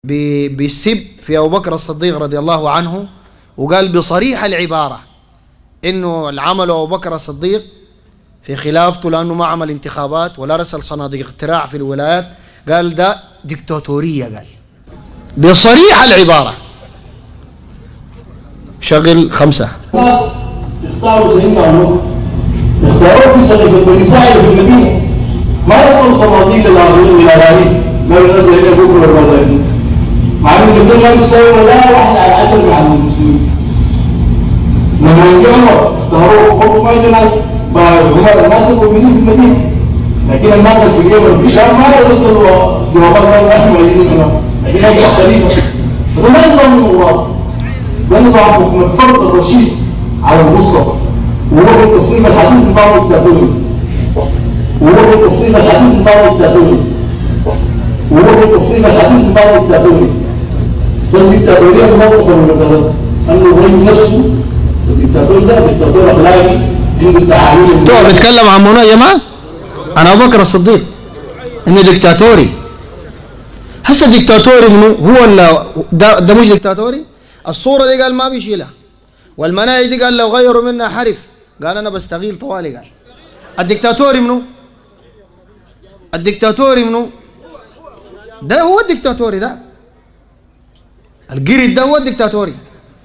بي- بيسب في أبو بكر الصديق رضي الله عنه وقال بصريح العبارة إنه العمل أبو بكر الصديق في خلافته لأنه ما عمل انتخابات ولا رسل صناديق اقتراع في الولايات قال ده ديكتاتورية قال بصريح العبارة شغل خمسة ناس اختاروا سيدنا ابو بكر اختاروه في سقيفه بني ساعد في المدينه ما يصلوا صناديق للعربيين والأغاني قالوا الناس زي بكر والرزاقين مع ان المدينه ما بتساوي ولا واحد على عشر مع المسلمين لما جاءوا اختاروه برضه ما يجي ناس هم الناس المؤمنين في المدينه لكن الناس اللي في اليمن بالشام ما يوصلوا جوابات ما نحن موجودين هنا لكن يجي خليفه فده ما ينظم من الله ده نظام حكم الفرد الرشيد على الوسط وهو في التصنيف الحديث بتاعه الدكتاتوري وهو في التصنيف الحديث بتاعه الدكتاتوري وهو في التصنيف الحديث بتاعه الدكتاتوري بس الدكتاتورية موقف المزالات انه يبين نفسه الدكتاتور ده دكتاتور اخلاقي عنده تعاليم تو بيتكلم عن منو يا جماعة أنا أبو بكر الصديق إنه ديكتاتوري هسه ديكتاتوري منو هو ولا ده, ده مش ديكتاتوري الصورة دي قال ما بيشيلها والمناهج دي قال لو غيروا منها حرف قال أنا بستغيل طوالي قال الديكتاتوري منو الديكتاتوري منو ده هو الديكتاتوري ده القرد ده هو الديكتاتوري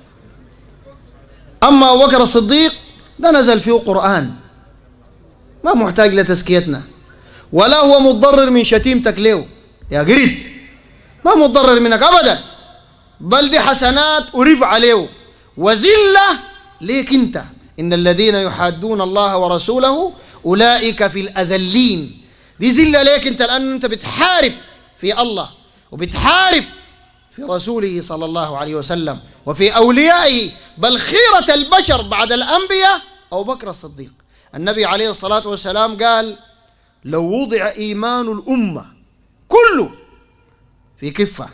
أما أبو بكر الصديق ده نزل فيه قرآن ما محتاج لتزكيتنا ولا هو متضرر من شتيمتك له يا قرد ما متضرر منك أبدا بل دي حسنات ورفع له وزلة ليك انت إن الذين يحادون الله ورسوله أولئك في الأذلين دي زلة ليك انت لأن انت بتحارب في الله وبتحارب في رسوله صلى الله عليه وسلم وفي أوليائه بل خيرة البشر بعد الأنبياء أبو بكر الصديق النبي عليه الصلاة والسلام قال لو وضع إيمان الأمة كله في كفة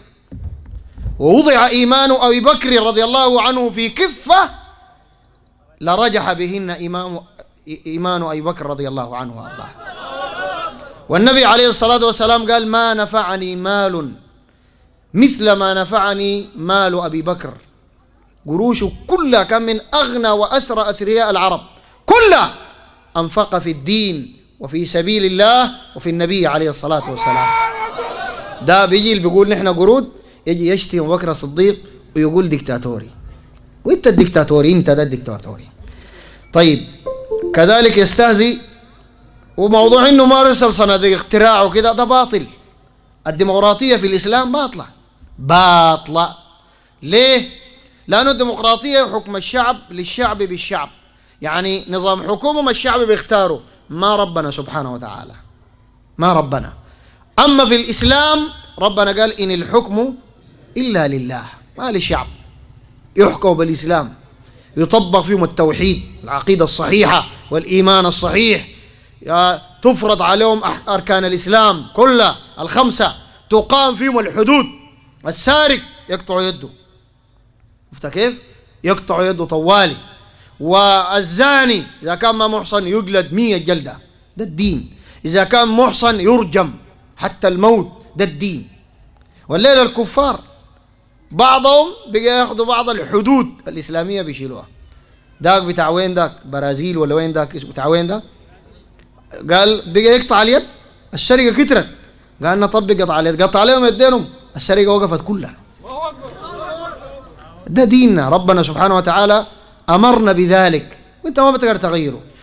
ووضع إيمان أبي بكر رضي الله عنه في كفة لرجح بهن إمام إيمان أبي بكر رضي الله عنه وأرضاه والنبي عليه الصلاة والسلام قال ما نفعني مال مثل ما نفعني مال أبي بكر قروشه كلها كان من أغنى وأثرى أثرياء العرب كلها أنفق في الدين وفي سبيل الله وفي النبي عليه الصلاة والسلام ده بيجي اللي بيقول نحن قرود يجي يشتم أبو بكر الصديق ويقول ديكتاتوري وانت الديكتاتوري انت ده الديكتاتوري طيب كذلك يستهزي وموضوع انه ما رسل صناديق اختراع وكده ده باطل الديمقراطية في الإسلام باطلة باطلة ليه؟ لأنه الديمقراطية حكم الشعب للشعب بالشعب يعني نظام حكومة ما الشعب بيختاره ما ربنا سبحانه وتعالى ما ربنا أما في الإسلام ربنا قال إن الحكم إلا لله ما للشعب يحكم بالإسلام يطبق فيهم التوحيد العقيدة الصحيحة والإيمان الصحيح يا تفرض عليهم أح- أركان الإسلام كلها الخمسة تقام فيهم الحدود السارق يقطع يده شفت كيف؟ يقطع يده طوالي والزاني إذا كان ما محصن يجلد مية جلدة ده الدين إذا كان محصن يرجم حتى الموت ده الدين والليلة الكفار بعضهم بقى ياخذوا بعض الحدود الإسلامية بيشيلوها داك بتاع وين داك برازيل ولا وين داك اسمه بتاع وين داك قال بقى يقطع اليد الشركة كترت قال نطبق قطع اليد قطع عليهم يدينهم الشركة وقفت كلها ده ديننا ربنا سبحانه وتعالى أمرنا بذلك وانت ما بتقدر تغيره